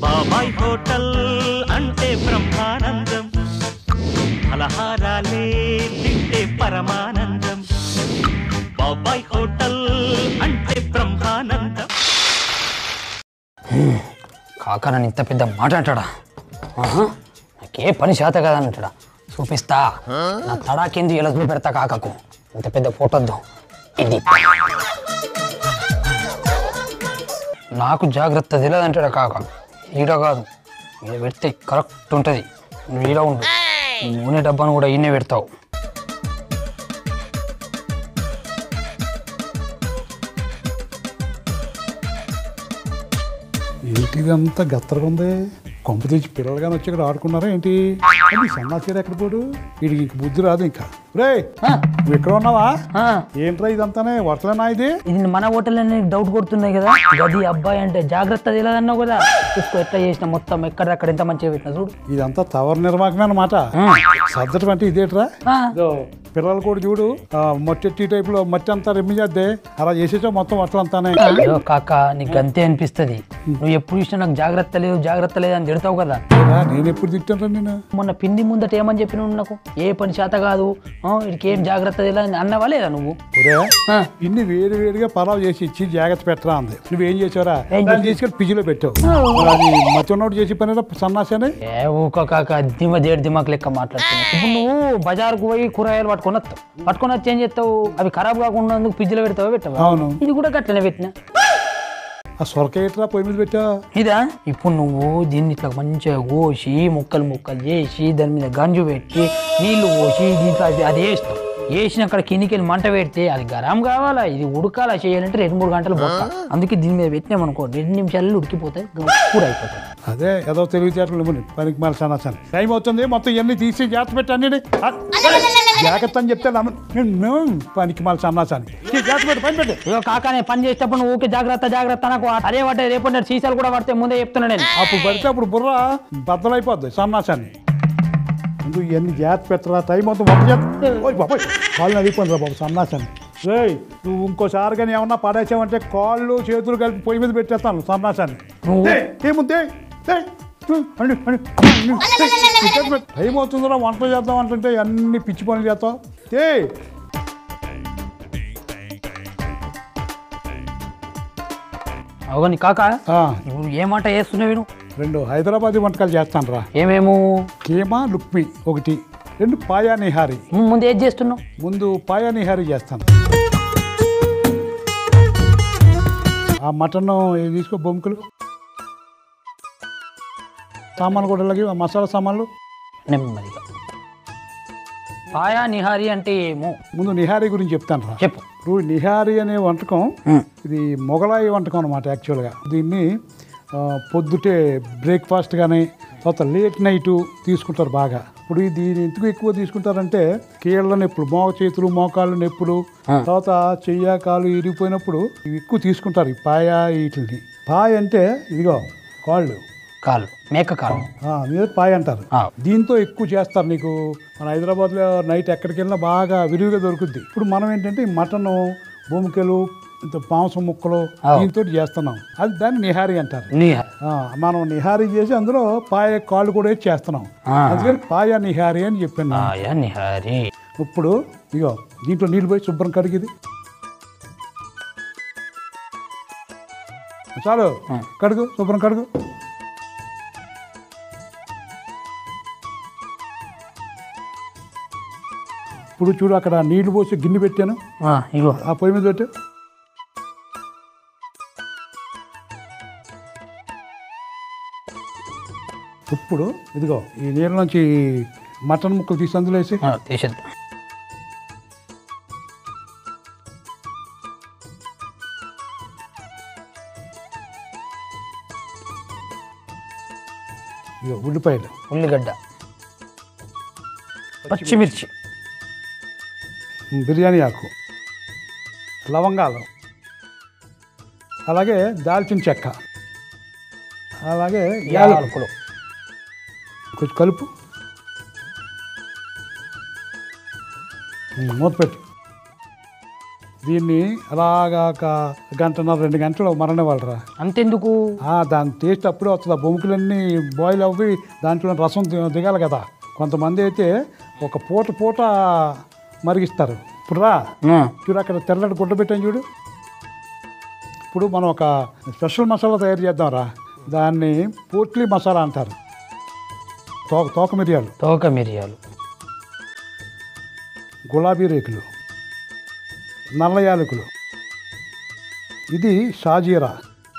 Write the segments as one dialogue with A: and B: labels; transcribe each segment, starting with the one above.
A: బాబాయ్ హోటల్ అంటే బ్రహ్మానందం ఫలహారాలే తింటే పరమానందం బాబాయ్ హోటల్ అంటే బ్రహ్మానందం
B: కాక నన్ను ఇంత పెద్ద మాట అంటాడా ఆహా, నాకే పని చేత కాదని అంటాడా చూపిస్తా నా తడాకింది ఎలా చూపెడతా కాకకు ఇంత పెద్ద ఫోటోద్దు ఇది నాకు జాగ్రత్త తెలియదంటాడా కాక ఈడ కాదు ఈడ పెడితే కరెక్ట్ ఉంటుంది నువ్వు ఈడ ఉండు నూనె డబ్బాను కూడా ఈయనే పెడతావు
C: ఏంటిదంతా గత్తరగా ఉంది కొంప తెచ్చి పిల్లలుగానే వచ్చి ఇక్కడ ఆడుకున్నారా ఏంటి అది సన్నాసీర ఎక్కడ పోడు వీడికి ఇంక బుద్ధి రాదు ఇంకా రే నువ్వు ఇక్కడ ఉన్నావా
B: ఆ,
C: ఏంట్రా ఇదంతానే వర్తలేనా ఇది
B: ఇది మన హోటల్ డౌట్ కొడుతున్నాయి కదా గది అబ్బాయి అంటే జాగ్రత్త తెలియదన్నావు కదా చూసుకో ఎట్లా చేసిన మొత్తం ఎక్కడక్కడ ఎంత మంచిగా పెట్టినా చూడు
C: ఇదంతా తవర నిర్వాహకమే అన్నమాట సర్దటం అంటే ఇదేట్రా
B: ఆ.
C: ఇదో పిల్లలు కూడా చూడు ఆ, మట్టి టైప్ లో మట్టి అంతా రెమ్మి చేద్దే అలా చేసేసా మొత్తం వర్తలంతానే
B: అయ్యో కాక నీకు అంతే అనిపిస్తుంది నువ్వు ఎప్పుడు చూసినా నాకు జాగ్రత్త లేదు జాగ్రత్త లేదు అని తిడతావు కదా
C: ఏరా, నేను ఎప్పుడు తిట్టాను నేను
B: మొన్న పిండి ముందట ఏమని చెప్పిన నాకు ఏ పని చేత కాదు ఆ, వీడికి ఏం జాగ్రత్త తెలియదు అని అన్నవా లేదా నువ్వు
C: ఒరే
B: ఆ,
C: ఇన్ని వేరు వేరుగా పలావ్ చేసి ఇచ్చి జాగ్రత్త పెట్టరా అంది నువ్వేం చేసావురా
B: ఏం
C: దాన్ని తీసుకెళ్ళి పిజిలో పెట్టావు మరి అది మధ్య ఉన్నోడు చేసి పని సన్నాసి అని
B: ఏ ఊక కాక దిమ దేడు దిమాక్ లెక్క మాట్లాడుతున్నావు ఇప్పుడు నువ్వు బజార్కు పోయి కూరగాయలు పట్టుకొని వస్తావు పట్టుకొని వచ్చి ఏం చేస్తావు అవి ఖరాబ్ కాకుండా అందుకు ఫ్రిడ్జ్లో పెడతావా పెట్టావా
C: అవును
B: ఇది కూడా గట్లనే పెట్టినా
C: ఆ సొరకాయ ఎట్రా పొయ్యి మీద పెట్టావు
B: ఇదా ఇప్పుడు నువ్వు దీన్ని ఇట్లా మంచిగా కోసి ముక్కలు ముక్కలు చేసి దాని మీద గంజు పెట్టి నీళ్లు పోసి దీంట్లో అది అది వేస్తావు వేసిన అక్కడ కిందికి మంట పెడితే అది గరం కావాలా ఇది ఉడకాలా చేయాలంటే రెండు మూడు గంటలు బొక్క అందుకే దీని మీద పెట్టినామనుకో రెండు నిమిషాలు ఉడికిపోతాయి కూర అయిపోతుంది ఇగో కాకానే పని చేసేటప్పుడు నువ్వు ఊకే జాగ్రత్త జాగ్రత్త నాకు అదే పట్టే రేపు నేను సీసాలు కూడా పడితే ముందే చెప్తున్నా నేను
C: అప్పుడు పడితే అప్పుడు బుర్ర బద్దలైపోద్ది సన్నాసాన్ని ముందు ఇవన్నీ జాగ్రత్త పెట్టరా టైం మొత్తం వంట చేస్తా ఓయ్ బాబాయ్ కాళ్ళు అడిగిపోయింది రా బాబు సన్నాసాన్ని రేయ్ నువ్వు ఇంకోసారి కానీ ఏమన్నా పడేసావంటే కాళ్ళు చేతులు కలిపి పొయ్యి మీద పెట్టేస్తాను సన్నాసాన్ని
B: నువ్వు-
C: ఏయ్, ఏముంది ఏయ్, ఏయ్, ఉమ్, అండి, అండి, అండి, ఏయ్, ఈ చేతి పెట్టు. టైం అవుతుందిరా వంట చేద్దాం అంటుంటే అన్ని పిచ్చి పనులు చేస్తావు ఏ
B: అవును కాక నువ్వు ఏమంట చేస్తున్నావు నువ్వు
C: రెండు హైదరాబాదీ వంటకాలు చేస్తాను రా
B: ఏమేమో
C: కీమా లుక్మి ఒకటి రెండు పాయా నిహారీ
B: ముందు ఏది చేస్తున్నావు
C: ముందు పాయా నిహారీ చేస్తాను ఆ మటన్ ఇది తీసుకో బొంకులు సామాన్లు కూడా ఇలాగే ఆ మసాలా సామాన్లు
B: నెమ్మదిగా పాయా నిహారి అంటే ఏమో
C: ముందు నిహారీ గురించి చెప్తాను రా
B: చెప్పు
C: ఇప్పుడు నిహారీ అనే వంటకం
B: ఉమ్.
C: ఇది మొగలాయి వంటకం అనమాట యాక్చువల్గా దీన్ని ఆ, పొద్దుటే బ్రేక్ఫాస్ట్ కానీ తర్వాత లేట్ నైట్ తీసుకుంటారు బాగా ఇప్పుడు దీని ఎందుకు ఎక్కువ తీసుకుంటారంటే కీళ్ళ నొప్పులు మోగ చేతులు మోకాళ్ళు నొప్పులు తర్వాత చెయ్య కాలు ఇరిగిపోయినప్పుడు ఇవి ఎక్కువ తీసుకుంటారు ఈ పాయ వీటిని పాయ అంటే ఇదిగో కాళ్ళు
B: కాళ్ళు మేక కాళ్ళు
C: ఆ, మీద పాయ అంటారు
B: ఆ.
C: దీంతో ఎక్కువ చేస్తారు నీకు మన హైదరాబాద్లో నైట్ ఎక్కడికి వెళ్ళినా బాగా విరివిగా దొరుకుద్ది ఇప్పుడు మనం ఏంటంటే ఈ మటన్ భూమికలు ఇంత మాంసం ముక్కలు
B: ఆ.
C: దీంతో చేస్తున్నాం అది దాన్ని నిహారీ అంటారు
B: నిహారి
C: ఆ, మనం నిహారీ చేసి అందులో పాయ కాళ్ళు కూడా వేసి చేస్తున్నాం
B: ఆ.
C: అందుకని పాయ నిహారీ అని చెప్పాను నేను.
B: పాయా నిహారి
C: ఇప్పుడు ఇగో దీంట్లో నీళ్ళు పోయి శుభ్రం కడిగిది చాలు కడుగు శుభ్రం కడుగు ఇప్పుడు చూడు అక్కడ నీళ్లు పోసి గిన్నె పెట్టాను
B: ఆ, ఇగో
C: ఆ పొయ్యి మీద పెట్టు ఇప్పుడు ఇదిగో ఈ నీళ్ళ నుంచి మటన్ ముక్కలు తీసి అందులో వేసి
B: ఆ, తీసేద్దాం
C: ఇదిగో ఉల్లిపాయలు
B: ఉల్లిగడ్డ పచ్చిమిర్చి
C: బిర్యానీ ఆకు లవంగాలు అలాగే దాల్చిన చెక్క అలాగే యాలకులు
B: యాలకులు
C: కొంచెం కలుపు ఉమ్, మూత పెట్టు దీన్ని అలాగా ఒక గంటన్నర రెండు గంటలు మరణవాళ్ళరా
B: అంతెందుకు
C: దాని టేస్ట్ అప్పుడే వస్తుంది ఆ బొముకులన్నీ బాయిల్ అవ్వి దాంట్లో రసం ది- దిగాలి కదా కొంతమంది అయితే ఒక పూట పూట మరిగిస్తారు ఇప్పుడు రా
B: ఆ,
C: చూడు అక్కడ తెల్లటి గుడ్డ పెట్టాను చూడు ఇప్పుడు మనం ఒక స్పెషల్ మసాలా తయారు చేద్దాం రా దాన్ని పోట్లీ మసాలా అంటారు తోక తోక మిరియాలు
B: తోక మిరియాలు
C: గులాబీ రేకులు నల్ల యాలకులు ఇది షాజీరా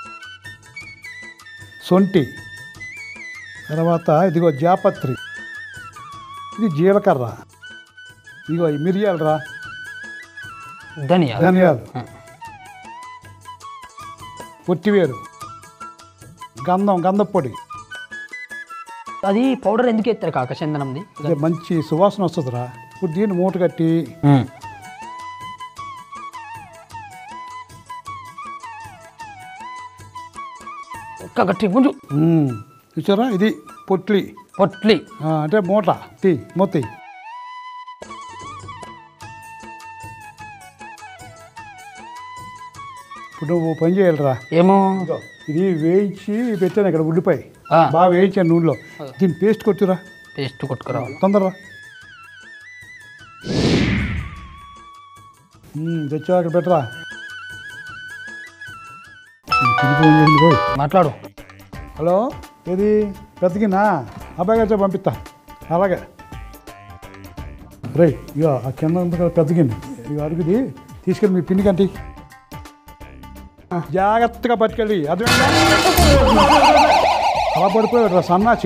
C: సొంటి తర్వాత ఇదిగో జాపత్రి ఇది జీలకర్ర ఇదిగో ఈ మిరియాలు రా
B: ధనియాలు
C: ధనియాలు
B: ఆ.
C: పొట్టివేరు గంధం గంధం పొడి
B: అది పౌడర్ ఎందుకు ఎత్తారు కాక చందనంది
C: అదే మంచి సువాసన వస్తుందిరా ఇప్పుడు దీన్ని మూట కట్టి
B: ఉమ్. ఒక్క గట్టి గుంజు
C: మ్మ్. చూసారా ఇది పొట్లి
B: పొట్లి
C: ఆ, అంటే మూట తీ మూతి ఇప్పుడు నువ్వు పని చేయాలిరా
B: ఏమో
C: ఇది వేయించి పెట్టాను ఇక్కడ ఉల్లిపాయ
B: ఆ.
C: బాగా వేయించాను నూనెలో దీన్ని పేస్ట్ కొట్టురా
B: పేస్ట్ కొట్టుకురావాలి
C: తొందరరా తెచ్చా అక్కడ పెట్టరా తిరిగి ఫోన్ చేసింది పోయి
B: మాట్లాడు
C: హలో ఏది పెద్దగినా అబ్బాయి గారితో పంపిస్తా అలాగే రే ఇక ఆ కింద ఉంది కదా పెద్ద గిన్నె ఇక అడుగుది తీసుకెళ్ళి మీ పిండి కంటి జాగ్రత్తగా పట్టుకెళ్ళి అది అలా పడిపోయాడు రా సన్నాచి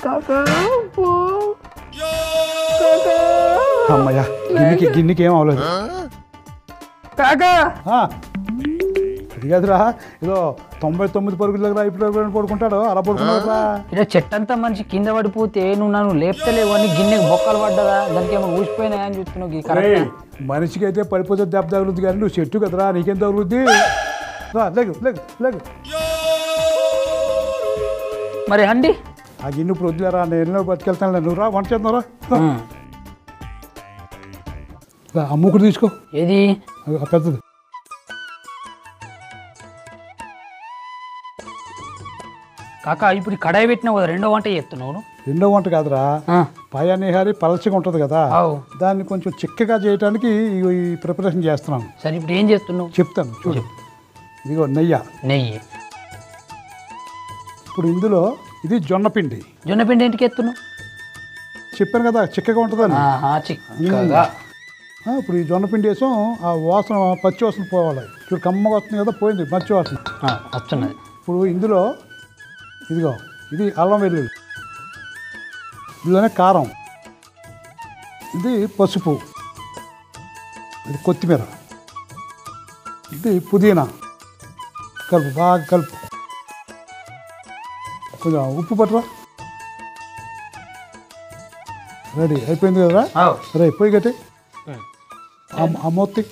C: అమ్మయ్యా గిన్నెకి గిన్నెకి ఏం అవ్వలేదు
B: కాకా
C: ఆ, అది కాదురా ఏదో తొంభై తొమ్మిది పరుగుల దగ్గర ఇప్పుడు పడుకుంటాడు అలా పడుకున్నాడు రా
B: ఇలా చెట్టంతా మనిషి కింద పడిపోతే నువ్వు నన్ను లేపుతలేవు అని గిన్నెకి బొక్కలు పడ్డదా దానికి ఏమో ఊసిపోయినాయా అని చూస్తున్నావు ఇది కరెక్ట్
C: ఏయ్, మనిషికి అయితే పడిపోతే దెబ్బ తగులుద్ది కానీ నువ్వు చెట్టు కదరా నీకేం తగులుద్ది రా లేగు లేగు లేగు
B: మరి అండి
C: ఆ గిన్నె ఇప్పుడు వదిలేరా నేను ఎన్నో పట్టుకెళ్తాను నువ్వు రా వంట చేద్దాం రా
B: ఉమ్.
C: రా, ఆ మూకుడు తీసుకో
B: ఏది
C: అది ఆ పెద్దది
B: కాకా ఇప్పుడు ఈ కడాయి పెట్టినావు కదా రెండో వంట చేస్తున్నావు నువ్వు?
C: రెండో వంట కాదురా
B: ఆ,
C: పాయానిహారి పలచగా ఉంటుంది కదా
B: అవు
C: దాన్ని కొంచెం చిక్కగా చేయడానికి ఈ- ఈ ప్రిపరేషన్ చేస్తున్నాను
B: సరే ఇప్పుడు ఏం చేస్తున్నావు
C: చెప్తాను చూడు ఇదిగో నెయ్యి
B: నెయ్యి
C: ఇప్పుడు ఇందులో ఇది జొన్న పిండి
B: జొన్న పిండి ఇంటికి ఎత్తున్నావు
C: చెప్పాను కదా చిక్కగా ఉంటుందని
B: ఆహా, చిక్కగా
C: ఆ, ఇప్పుడు ఈ జొన్న పిండి వేసాం ఆ వాసన పచ్చి వాసన పోవాలి చూడు కమ్మగా వస్తుంది కదా పోయింది పచ్చి వాసన
B: ఆ, వస్తున్నది
C: ఇప్పుడు ఇందులో ఇదిగో ఇది అల్లం వెల్లుల్లి ఇందులోనే కారం ఇది పసుపు ఇది కొత్తిమీర ఇది పుదీనా కలుపు బాగా కలుపు కొంచెం ఉప్పు పట్టురా రెడీ అయిపోయింది కదా
B: అవు.
C: రే పోయి కట్టి
B: ఉమ్.
C: ఆ మొత్తి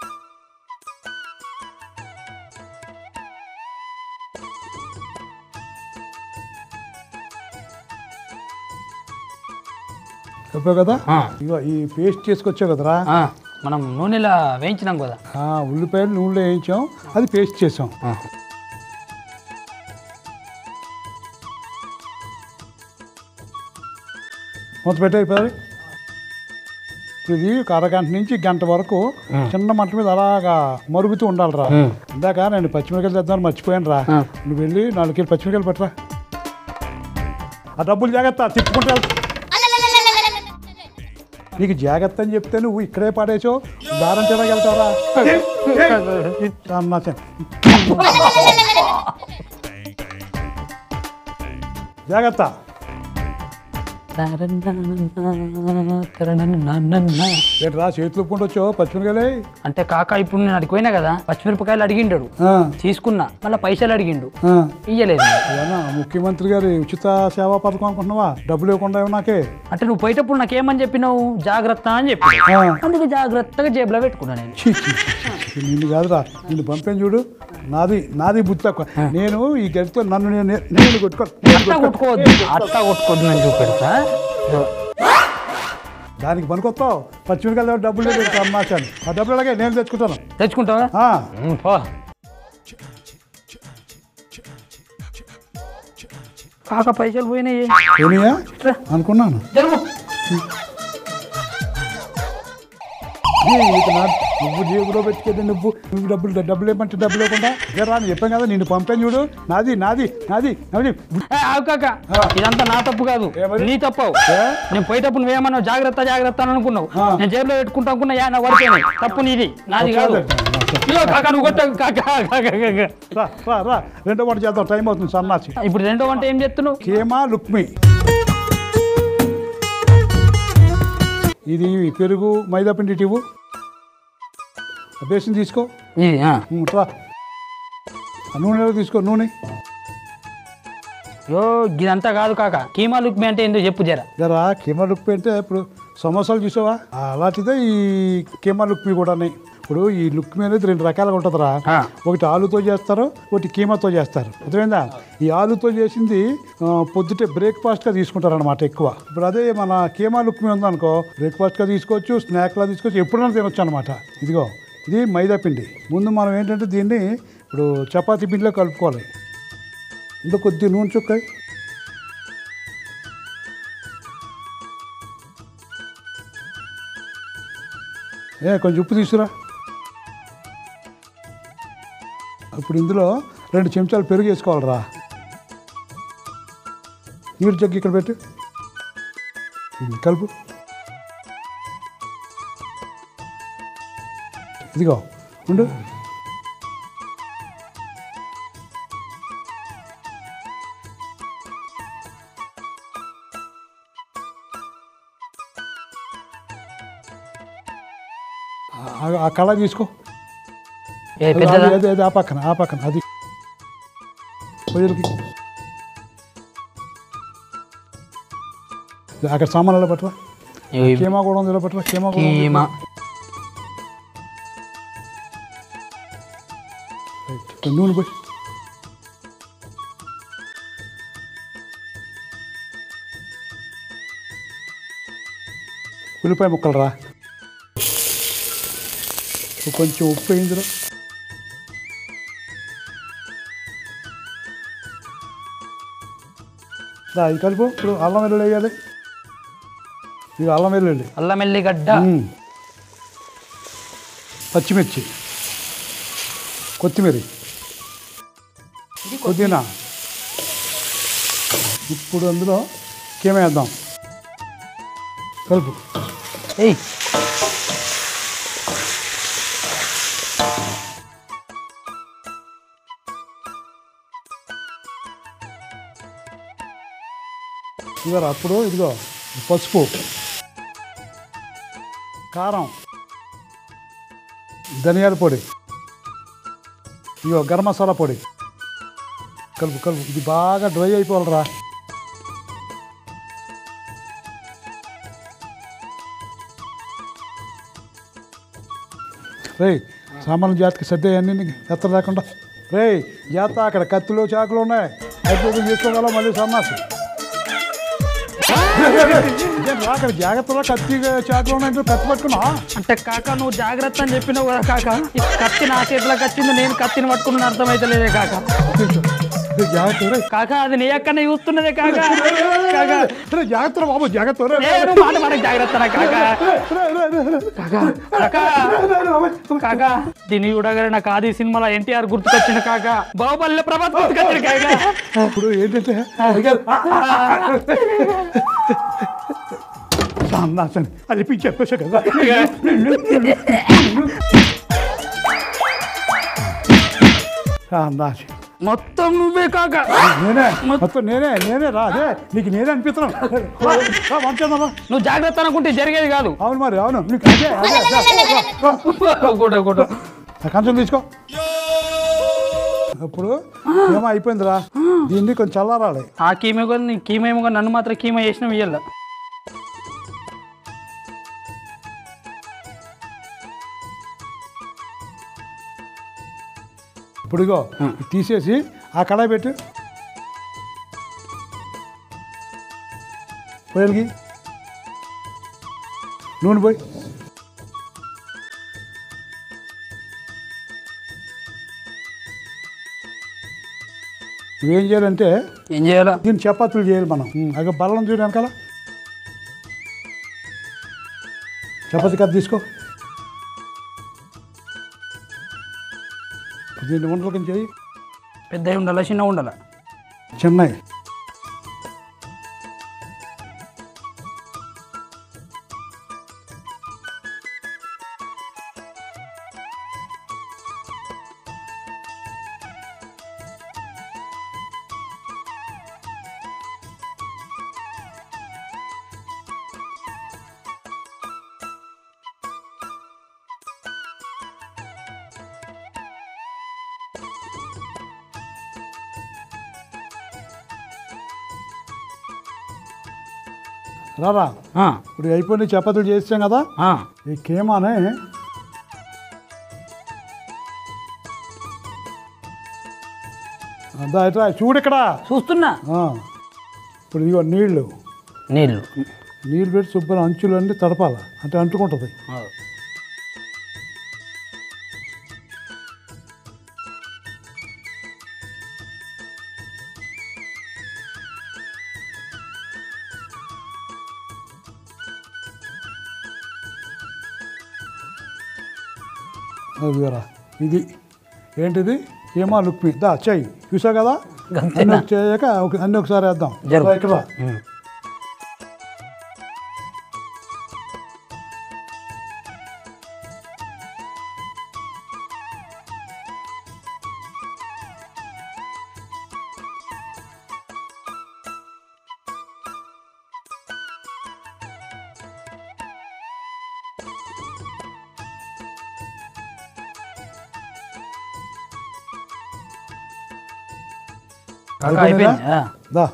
C: చెప్పావు కదా
B: ఆ,
C: ఇగో ఈ పేస్ట్ చేసుకొచ్చావు కదరా
B: ఆ, మనం నూనెలా వేయించినాం కదా
C: ఆ ఉల్లిపాయలు నూనెలో వేయించాం అది పేస్ట్ చేసాం
B: ఆ,
C: మొత్తం పెట్టయిపోయారు ఇప్పుడు ఇది ఒక అరగంట నుంచి గంట వరకు చిన్న మంట మీద అలాగా మరుగుతూ ఉండాలిరా
B: ఉమ్.
C: ఇందాక నేను పచ్చిమిరకాయలు తెద్దామని మర్చిపోయాను రా
B: ఆ.
C: నువ్వు వెళ్ళి నాలుగు కిలో పచ్చిమిరకాయలు పట్టరా ఆ డబ్బులు జాగ్రత్త తిప్పుకుంటా వెళ్తా. నీకు జాగ్రత్త అని చెప్తే నువ్వు ఇక్కడే పాడేసావు దారం చెడకి వెళ్తావరా అన్నా చె- జాగ్రత్త ఏంటి రా చేతులు ఒప్పుకుంటూ వచ్చావు పచ్చిమిరకాయలే
B: అంటే కాక ఇప్పుడు నేను అడిగిపోయినా కదా పచ్చిమిరపకాయలు అడిగిండాడు
C: ఆ,
B: తీసుకున్నా మళ్ళీ పైసలు అడిగిండు
C: ఆ.
B: ఇయ్యలేదు
C: ఏమన్నా ముఖ్యమంత్రి గారి ఉచిత సేవా పథకం అనుకుంటున్నావా డబ్బులు ఇవ్వకుండా ఏమో నాకే
B: అంటే నువ్వు పోయేటప్పుడు నాకేమని చెప్పినావు జాగ్రత్త అని చెప్పి
C: ఆ.
B: అందుకు జాగ్రత్తగా జేబులో పెట్టుకున్నా నేను
C: ఛీ, ఛీ, ఛీ, ఛీ, నిన్ను కాదురా నిన్ను పంపాను చూడు నాది నాది బుద్ధి తక్కువ నేను ఈ గడితో నన్ను నేను నేను కొట్టుకో నేను
B: అట్టా
C: కొట్టుకో.
B: కొట్టుకోవద్దు అట్టా కొట్టుకోవద్దు నేను చూపెడతా ఇదో.
C: దానికి పనికొస్తావు పచ్చిమిరకాయలు డబ్బులు లేదు అమ్మాచాను ఆ డబ్బులు అలాగే నేను తెచ్చుకుంటాను
B: తెచ్చుకుంటావా
C: ఆ,
B: ఉమ్, పో కాక పైసలు పోయినాయి
C: పోనీయా అనుకున్నాను
B: జరుగు
C: ఈ ఇక నా- నువ్వు జేబులో పెట్టుకేది నువ్వు నువ్వు డబ్బులు డబ్బులు ఏమంటే డబ్బులు లేకుండా ఇదే రా అని చెప్పాను కదా నిన్ను పంపాను చూడు నాది నాది నాది నాది
B: ఏ, ఆగు కాక
C: ఆ.
B: ఇదంతా నా తప్పు కాదు
C: ఏమది?
B: నీ తప్పు
C: ఏ?
B: నేను పోయేటప్పుడు నువ్వేమన్నావు జాగ్రత్త జాగ్రత్త అని అనుకున్నావు
C: ఆ.
B: నేను జేబులో పెట్టుకుంటా అనుకున్నా యా నా పడిపోయినాయి తప్పు నీది నాది కాదు ఇదిగో కాక నువ్వు కొట్ట కాక కాక, కాక.
C: రా రా రా రెండో వంట చేద్దాం టైం అవుతుంది సన్నాసి
B: ఇప్పుడు రెండో వంట ఏం చెప్తున్నావు
C: కేమా లుక్మి ఇది పెరుగు మైదా పిండి టివ్వు బేసిన్ తీసుకో
B: ఇది ఆ.
C: ఉమ్, రా ఆ నూనెలో తీసుకో నూనె
B: యో ఇదంతా కాదు కాక కీమా లుక్మి అంటే ఏందో చెప్పు జరా
C: జరా కేమా లుక్మి అంటే ఇప్పుడు సమోసాలు చూసావా అలాంటిదే ఈ కేమా లుక్మి కూడా ఇప్పుడు ఈ లుక్మి అనేది రెండు రకాలుగా ఉంటుందిరా
B: ఆ.
C: ఒకటి ఆలుతో చేస్తారు ఒకటి కీమాతో చేస్తారు అర్థమైందా ఈ ఆలుతో చేసింది ఆ, పొద్దుటే బ్రేక్ఫాస్ట్గా తీసుకుంటారు అనమాట ఎక్కువ ఇప్పుడు అదే మన కీమా లుక్మి ఉందనుకో బ్రేక్ఫాస్ట్గా తీసుకోవచ్చు స్నాక్లా తీసుకోవచ్చు ఎప్పుడైనా తినొచ్చు అనమాట ఇదిగో ఇది మైదా పిండి ముందు మనం ఏంటంటే దీన్ని ఇప్పుడు చపాతీ పిండిలో కలుపుకోవాలి ఇంకా కొద్ది నూనె చుక్క ఏ కొంచెం ఉప్పు తీసుకురా ఇప్పుడు ఇందులో రెండు చెంచాలు పెరుగు వేసుకోవాలిరా నీరు జగ్గి ఇక్కడ పెట్టు ఉమ్, కలుపు ఇదిగో ఉండు ఆ- ఆ కళ తీసుకో
B: ఏ పెద్దదా
C: అది అది ఆ పక్కన ఆ పక్కన అది పొయ్యిలకి అక్కడ సామాన్లలో పట్టరా
B: ఇగో ఇవి.
C: కేమా కూడా ఉంది ఇలా పట్టరా కేమా కూడా ఉంది.
B: కీమా
C: రైట్. కొంచెం నూనె పోయి ఉల్లిపాయ ముక్కలు రా కొంచెం ఉప్పు వేయిందిరా రా ఇది కలుపు ఇప్పుడు అల్లం వెల్లుల్లి వేయాలి ఇది అల్లం వెల్లుల్లి
B: అల్లం ఎల్లిగడ్డ
C: మ్మ్. పచ్చిమిర్చి కొత్తిమీర పుదీనా ఇప్పుడు అందులో కేమేద్దాం కలుపు
B: ఏయ్
C: ఇదిగో అప్పుడు ఇదిగో పసుపు కారం ధనియాల పొడి ఇదిగో గరం మసాలా పొడి కలుపు కలుపు ఇది బాగా డ్రై అయిపోవాలిరా రేయ్ సామాన్లు జాతకి సర్దేయన్నీ ఎత్తర లేకుండా రేయ్ జాత అక్కడ కత్తులు చాకులు ఉన్నాయి కత్తులు తీసుకోగల మళ్ళీ సన్నాసి ఇదేం రా, అక్కడ జాగ్రత్తగా కత్తి చాకులు ఉన్నాయంటే కత్తి పట్టుకున్నా
B: అంటే కాక నువ్వు జాగ్రత్త అని చెప్పినావు కదా కాక ఈ కత్తి నా చేతిలోకి వచ్చింది నేను కత్తిని పట్టుకున్న అర్థమైతలేదే కాక
C: రేయ్, జాగ్రత్త రేయ్.
B: కాక అది నీ ఎక్కడనే చూస్తున్నదే కాక కాక
C: రేయ్, జాగ్రత్త బాబు జాగ్రత్త రేయ్.
B: నేను మాట మాట జాగ్రత్త కాక
C: రేయ్, రేయ్, రేయ్, రేయ్.
B: కాక కాక కాక దీన్ని చూడగానే నాకు ఆది సినిమాలో ఎన్టీఆర్ గుర్తుకొచ్చిన కాక బాహుబలి ప్రభాస్ గుర్తుకొచ్చిన కాక
C: ఇప్పుడు ఏంటంటే సన్నాసని అది పిచ్చి చెప్పేసా కదా సన్నాసి
B: మొత్తం నువ్వే కాక
C: నేనే మొత్తం నేనే నేనే రా అదే నీకు నేనే అనిపిస్తున్నాను మంచిదమ్మా
B: నువ్వు జాగ్రత్త అనుకుంటే జరిగేది కాదు
C: అవును మరి అవును నీకు అదే అదే రా, రా, రా.
B: కూడా కూడా
C: ఆ కంచం తీసుకో అప్పుడు ఏమో అయిపోయిందిరా దీన్ని కొంచెం చల్లారాలి
B: ఆ కీమే కూడా నీ కీమేమో కూడా నన్ను మాత్రం కీమ చేసిన ఇయ్యాల
C: ఇప్పుడు ఇగో ఇది తీసేసి ఆ కళాయి పెట్టు పొయ్యలకి నూనె పోయి నువ్వేం చేయాలంటే
B: ఏం చేయాలా
C: దీన్ని చపాతీలు చేయాలి మనం ఉమ్, అగ బల్లం చూడు వెనకాల చపాతీ కథ తీసుకో దీన్ని ఉండలు కొంచెం చేయి
B: పెద్ద ఉండాలా చిన్న ఉండాలా
C: చెన్నై రారా
B: ఆ,
C: ఇప్పుడు అయిపోయిన చపాతీలు చేస్తాం కదా
B: ఆ.
C: ఈ కేమానే అదా ఇట్రా చూడు ఇక్కడ
B: చూస్తున్నా
C: ఆ. ఇప్పుడు ఇదిగో నీళ్ళు
B: నీళ్ళు
C: నీళ్ళు పెట్టి శుభ్రం అంచులు అన్నీ తడపాలి అంటే అంటుకుంటుంది
B: ఆ.
C: అదిగోరా ఇది ఏంటిది ఏమా లుక్మి దా చెయ్యి చూసావు కదా
B: గంతేనా?
C: అన్నీ ఒక చేయక ఒక- అన్నీ ఒకసారి వేద్దాం
B: జరుగు.
C: రా, ఇక్కడ రా.
B: ఉమ్. కాకా అయిపోయింది ఆ.
C: దా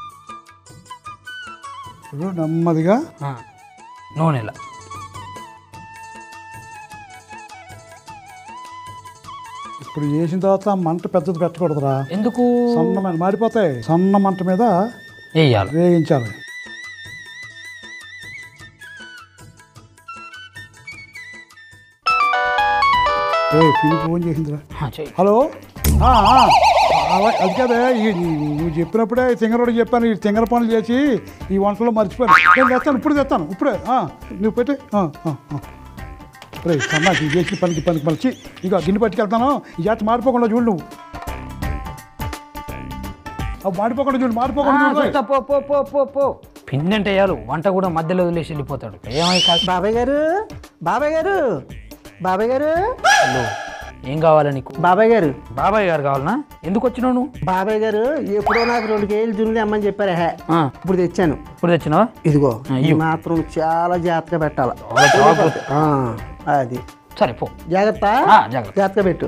C: ఇప్పుడు నెమ్మదిగా
B: ఆ. నూనెలా
C: ఇప్పుడు వేసిన తర్వాత మంట పెద్దది పెట్టకూడదురా
B: ఎందుకు
C: సన్నమైన మారిపోతాయి సన్న మంట మీద
B: వేయాలి
C: వేయించాలి ఏ పిల్లి ఫోన్ చేసిందిరా
B: ఆ, చెయ్యి
C: హలో ఆ, ఆ. అలా- అది కదే ఈ- ఈ- నువ్వు చెప్పినప్పుడే తింగరోడు చెప్పాను ఈ తింగర పనులు చేసి ఈ వంటలో మర్చిపోయాను నేను తెస్తాను ఇప్పుడు తెస్తాను ఇప్పుడే ఆ, నువ్వు పెట్టి రే సన్నాసి ఈ చేసిన పనికి పనికి మలిచి ఇక గిన్నె పట్టుకెళ్తాను ఈ జాతి మాడిపోకుండా చూడు నువ్వు అవి మాడిపోకుండా చూడు మాడిపోకుండా చూడు రేయ్.
B: చూస్తా, పో పో పో పో పో పిండి అంటే వేయాలి వంట కూడా మధ్యలో వదిలేసి వెళ్ళిపోతాడు ఏమై కాదు
D: బాబాయ్ గారు బాబాయ్ గారు బాబాయ్ గారు
B: హలో, ఏం కావాలి నీకు
D: బాబాయ్ గారు
B: బాబాయ్ గారు కావాలనా ఎందుకు వచ్చినావు నువ్వు
D: బాబాయ్ గారు ఎప్పుడో నాకు రెండు కేజీలు జున్ను అమ్మని చెప్పారు హే
B: ఆ,
D: ఇప్పుడు తెచ్చాను
B: ఇప్పుడు తెచ్చినావా
D: ఇదిగో
B: ఆ,
D: ఇది
B: ఇయ్యు.
D: మాత్రం చాలా జాగ్రత్తగా పెట్టాలి
B: చాలా జాగ్రత్త.
D: ఆ, అది
B: సరే పో
D: జాగ్రత్త
B: ఆ, జాగ్రత్త.
D: జాగ్రత్తగా పెట్టు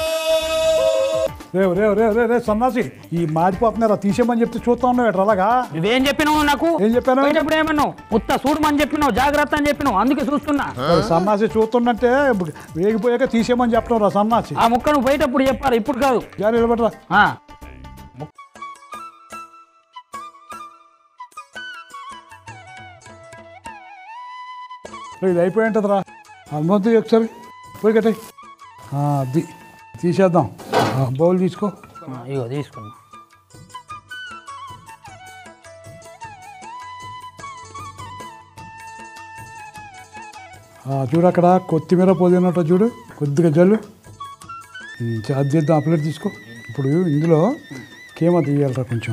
C: రేవ్ రేవ్ రేవ్ రేవ్ రే సన్నాసి ఈ మాడిపోతున్నారా తీసేయమని చెప్తే చూస్తా ఉన్నావు ఎట్రా అలాగా
B: నువ్వేం చెప్పినావు నాకు
C: ఏం చెప్పాను?
B: పోయేటప్పుడు ఏమన్నావు ఉత్త చూడమని చెప్పినావు జాగ్రత్త అని చెప్పినావు అందుకే చూస్తున్నా
C: మరి సన్నాసి చూస్తుందంటే వేగిపోయాక తీసేయమని చెప్పడం రా సన్నాసి
B: ఆ ముక్క నువ్వు పోయేటప్పుడు చెప్పాలి ఇప్పుడు కాదు
C: జారి నిలబడరా
B: ఆ,
C: రేయ్, ఇది అయిపోయి ఉంటుందిరా అనుమతి ఒకసారి పోయి కట్టాయి అది తీసేద్దాం ఆ, బౌల్ తీసుకో
B: ఆ, ఇగో తీసుకున్నా
C: ఆ, చూడు అక్కడ కొత్తిమీర పుదీనట్టు చూడు కొద్దిగా జల్లు ఉమ్, చ- అది చేద్దాం ఆ ప్లేట్ తీసుకో ఇప్పుడు ఇందులో కేమో తీయాలరా కొంచెం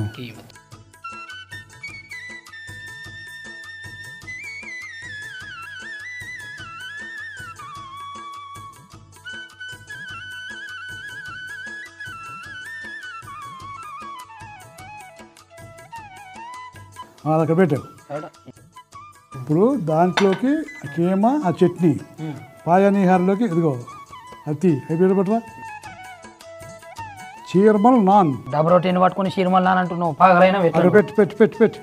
C: ఆ, అది అక్కడ పెట్టావు ఇప్పుడు దాంట్లోకి ఆ కీమ ఆ చట్నీ పాయానీహారంలోకి ఇదిగో అతి అయిపోయి పట్టరా చీరమల్ నాన్
B: డబ్ రొటీని పట్టుకొని చీరమల్ నాన్న అంటున్నావు పగలైనా
C: అక్కడ
B: పెట్టాడు
C: పెట్టి పెట్టి పెట్టి పెట్టి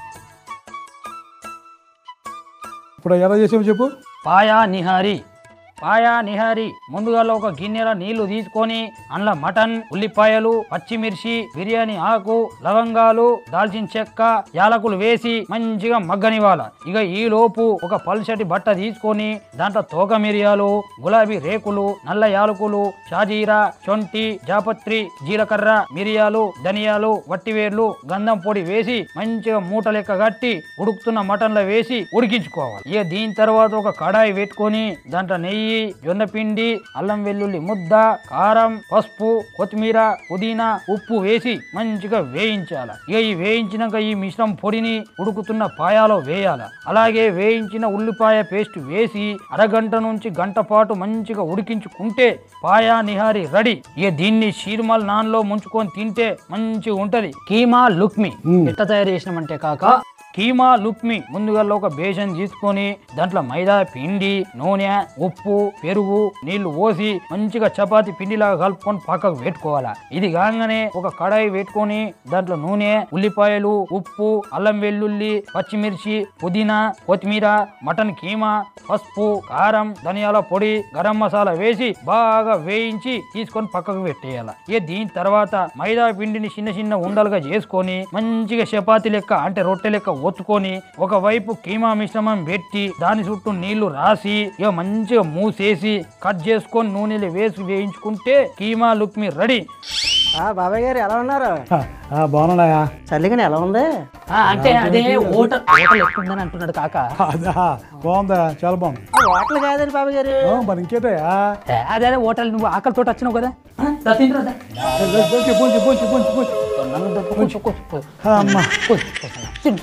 C: ఇప్పుడు ఎలా చేసావు చెప్పు
B: పాయా నిహారి పాయా నిహారి ముందుగా ఒక గిన్నెల నీళ్లు తీసుకొని అందులో మటన్ ఉల్లిపాయలు పచ్చిమిర్చి బిర్యానీ ఆకు లవంగాలు దాల్చిన చెక్క యాలకులు వేసి మంచిగా మగ్గనివ్వాల ఇక ఈ లోపు ఒక పల్చటి బట్ట తీసుకొని దాంట్లో తోక మిరియాలు గులాబీ రేకులు నల్ల యాలకులు షాజీరా శొంఠి జాపత్రి జీలకర్ర మిరియాలు ధనియాలు వట్టివేర్లు గంధం పొడి వేసి మంచిగా మూట లెక్క కట్టి ఉడుకుతున్న మటన్లో వేసి ఉడికించుకోవాలి ఇక దీని తర్వాత ఒక కడాయి పెట్టుకొని దాంట్లో నెయ్యి జొన్నపిండి అల్లం వెల్లుల్లి ముద్ద కారం పసుపు కొత్తిమీర పుదీనా ఉప్పు వేసి మంచిగా వేయించాలి ఇక ఈ వేయించినాక ఈ మిశ్రమం పొడిని ఉడుకుతున్న పాయాలో వేయాల అలాగే వేయించిన ఉల్లిపాయ పేస్ట్ వేసి అరగంట నుంచి గంట పాటు మంచిగా ఉడికించుకుంటే పాయా నిహారి రెడీ ఇక దీన్ని షీర్మల్ నాన్ లో ముంచుకొని తింటే మంచిగా ఉంటది కీమా లుక్మి ఎట్లా తయారు చేసినామంటే కాక కీమా లుక్మి ముందుగా ఒక బేషన్ తీసుకొని దాంట్లో మైదా పిండి నూనె ఉప్పు పెరుగు నీళ్లు పోసి మంచిగా చపాతి పిండిలాగా కలుపుకొని పక్కకు పెట్టుకోవాలా ఇది కాగానే ఒక కడాయి పెట్టుకొని దాంట్లో నూనె ఉల్లిపాయలు ఉప్పు అల్లం వెల్లుల్లి పచ్చిమిర్చి పుదీనా కొత్తిమీర మటన్ కీమా పసుపు కారం ధనియాల పొడి గరం మసాలా వేసి బాగా వేయించి తీసుకొని పక్కకు పెట్టేయాలి ఇక దీని తర్వాత మైదా పిండిని చిన్న చిన్న ఉండలుగా చేసుకొని మంచిగా చపాతి లెక్క అంటే రొట్టె లెక్క ఒత్తుకొని ఒకవైపు కీమా మిశ్రమం పెట్టి దాని చుట్టూ నీళ్లు రాసి ఇక మంచిగా మూసేసి కట్ చేసుకొని నూనెలో వేసి వేయించుకుంటే కీమా లుక్మి రెడీ
D: ఆ బాబాయ్ గారు ఎలా ఉన్నారు
C: బాగున్నాయా
D: చల్లిగానే ఎలా ఉంది
B: అంటే అదే హోటల్ హోటల్ ఎక్కుందని అంటున్నాడు కాక
C: అదా బాగుందా చాలా బాగుంది
D: ఆ హోటల్ కాదండి బాబాయ్ గారు
C: ఆ, మరి ఇంకేటయా
B: ఏ, అదే అదే హోటల్ నువ్వు ఆకలితో వచ్చినావు కదా ఆ, దా తిందురా, దా.
C: బొంచి బొంచి బొంచి బొంచి బొంచి
B: నన్ను దొబ్బు, కూర్చో, కూర్చో, కూర్చో.
C: అమ్మా
B: కూర్చో, కూర్చో. తిను.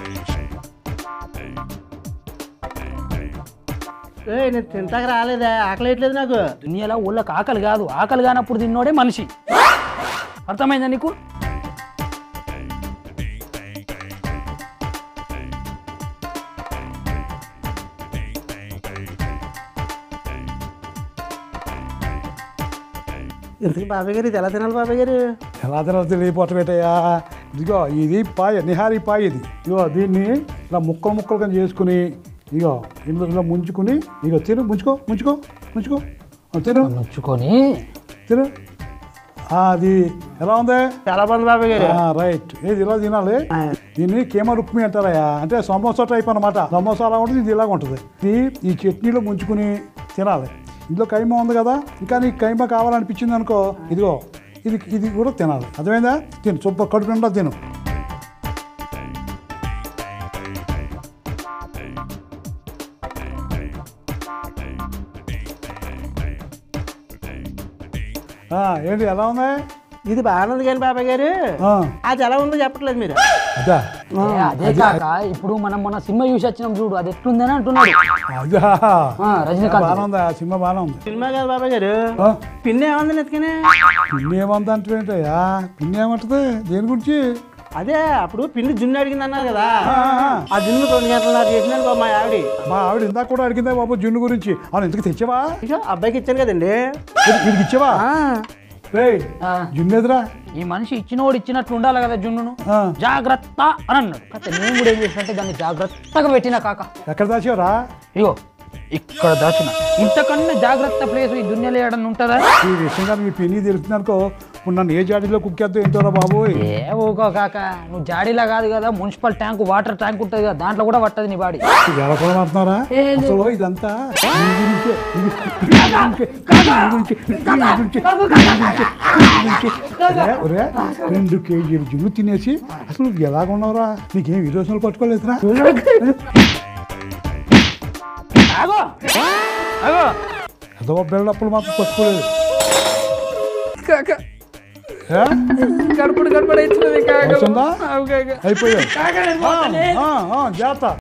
D: ఏయ్, నేను తింటాక రాలేదా ఆకలి వేయట్లేదు నాకు
B: దునియాలో ఊళ్ళకి ఆకలి కాదు ఆకలి కానప్పుడు తిన్నోడే మనిషి అర్థమైందా నీకు
D: ఇంతకీ బాబాయ్ గారు ఇది ఎలా తినాలి బాబాయ్ గారు
C: ఎలా తినాలో తెలియపోవటం ఏంటయ్యా ఇదిగో ఇది పాయ నిహారీ పాయ ఇది ఇదిగో దీన్ని ఇలా ముక్కలు ముక్కలు కింద చేసుకుని ఇగో ఇందులో ఇలా ముంచుకుని ఇగో తిను ముంచుకో ముంచుకో ముంచుకో ఆ, తిను
B: నొచ్చుకొని
C: తిను ఆ, అది ఎలా ఉంది
D: చాలా బాగుంది బాబాయ్ గారు
C: ఆ, రైట్ ఏది ఇలా తినాలి దీన్ని కేమ రుక్మి అంటారయ్యా అంటే సమోసా టైప్ అనమాట సమోసా అలా ఉంటుంది ఇది ఇలాగ ఉంటుంది ఇది ఈ చట్నీలో ముంచుకుని తినాలి ఇందులో కైమా ఉంది కదా ఇంకా నీకు కైమా కావాలనిపించింది అనుకో ఇదిగో ఇది ఇది కూడా తినాలి అర్థమైందా తిను సూపర్ కడుపు నిండా తిను ఆ, ఏంటి ఎలా ఉంది
D: ఇది బాగానే ఉంది కానీ బాబాయ్ గారు
C: ఆ,
D: అది ఎలా ఉందో చెప్పట్లేదు మీరు
C: అదా
B: ఏ, అదే కాక ఇప్పుడు మనం మన సినిమా చూసి వచ్చినాం చూడు అది ఎట్లుందని అంటున్నాడు
C: అదా
B: ఆ, రజనీకాంత్
C: బాగానే ఉంది ఆ సినిమా బాగానే ఉంది
D: సినిమా కాదు బాబాయ్ గారు
C: ఆ,
D: పిన్ని ఏముంది నెత్తుకనే
C: పిన్ని ఏమంత అంటే పిన్ని ఏమంటది దేని గురించి
D: అదే అప్పుడు పిన్ని జున్ను అడిగింది అన్నారు కదా
C: ఆ, ఆ,
D: ఆ జున్ను రెండు గంటలన్నర చేసినాను బాబు మా ఆవిడ
C: మా ఆవిడ ఇందాక కూడా అడిగిందే బాబు జున్ను గురించి అవును ఇంతకు తెచ్చావా
D: ఇక అబ్బాయికి ఇచ్చాను కదండి
C: ఇది- వీడికి ఇచ్చావా
D: ఆ,
C: రేయ్
B: ఆ,
C: జున్ను ఎదురా
B: ఈ మనిషి ఇచ్చినోడు ఇచ్చినట్లు ఉండాలి కదా జున్నును
C: ఆ,
B: జాగ్రత్త అని అన్నాడు కాకపోతే నేను కూడా ఏం చేసినట్టే దాన్ని జాగ్రత్తగా పెట్టినా కాక
C: ఎక్కడ దాచావురా
B: ఇగో ఇక్కడ దాచిన ఇంతకన్నా జాగ్రత్త ప్లేస్ ఈ దున్యలో ఏడన్నా ఉంటుందా
C: ఈ విషయంగా మీ పిన్ని తెలుస్తుంది అనుకో ఇప్పుడు నన్ను ఏ జాడీలో కుక్కేద్దో ఏంటోరా బాబు
B: ఏ ఊకో కాక నువ్వు జాడీలా కాదు కదా మున్సిపల్ ట్యాంక్ వాటర్ ట్యాంక్ ఉంటుంది కదా దాంట్లో కూడా పట్టదు నీ బాడీ
C: ఎలా కూడా మారుతున్నారా
B: ఏ లేదు.
C: అసలు ఇదంతా నీ గురించే, నీ గురించే, నీ గురించే, నీ గురించే, నీ గురించే. ఒరే, ఒరే, రెండు కేజీలు జున్ను తినేసి అసలు నువ్వు ఎలాగున్నావురా నీకేం విరోచనలు పట్టుకోలేదురా
B: ఆగో ఆగో
C: ఏదో బెల్లప్పులు మాత్రం పట్టుకోలేదు
B: కాక
C: ఏ?
B: గడపడు గడపడు అవుతున్నది కాక
C: వస్తుందా
B: ఆగు కాక
C: అయిపోయావు
B: కాక నేను
C: ఆ,
B: పోతానే.
C: ఆ, ఆ, జాగ్రత్త